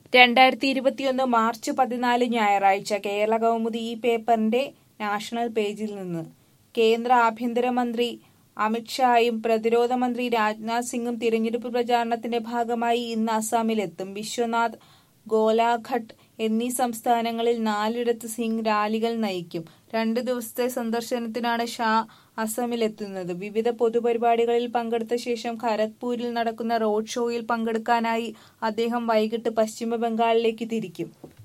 രണ്ടായിരത്തി ഇരുപത്തിയൊന്ന് മാർച്ച് പതിനാല് ഞായറാഴ്ച കേരള കൗമുദി ഈ പേപ്പറിന്റെ നാഷണൽ പേജിൽ നിന്ന് കേന്ദ്ര ആഭ്യന്തരമന്ത്രി അമിത്ഷായും പ്രതിരോധ മന്ത്രി രാജ്നാഥ് സിംഗും തിരഞ്ഞെടുപ്പ് പ്രചാരണത്തിന്റെ ഭാഗമായി ഇന്ന് അസാമിലെത്തും വിശ്വനാഥ് ഗോലാഘട്ട് എന്നീ സംസ്ഥാനങ്ങളിൽ നാലിടത്ത് സിംഗ് റാലികൾ നയിക്കും രണ്ടു ദിവസത്തെ സന്ദർശനത്തിനാണ് ഷാ അസമിലെത്തുന്നത് വിവിധ പൊതുപരിപാടികളിൽ പങ്കെടുത്ത ശേഷം ഖരഗ്പൂരിൽ നടക്കുന്ന റോഡ് ഷോയിൽ പങ്കെടുക്കാനായി അദ്ദേഹം വൈകിട്ട് പശ്ചിമ ബംഗാളിലേക്ക് തിരിക്കും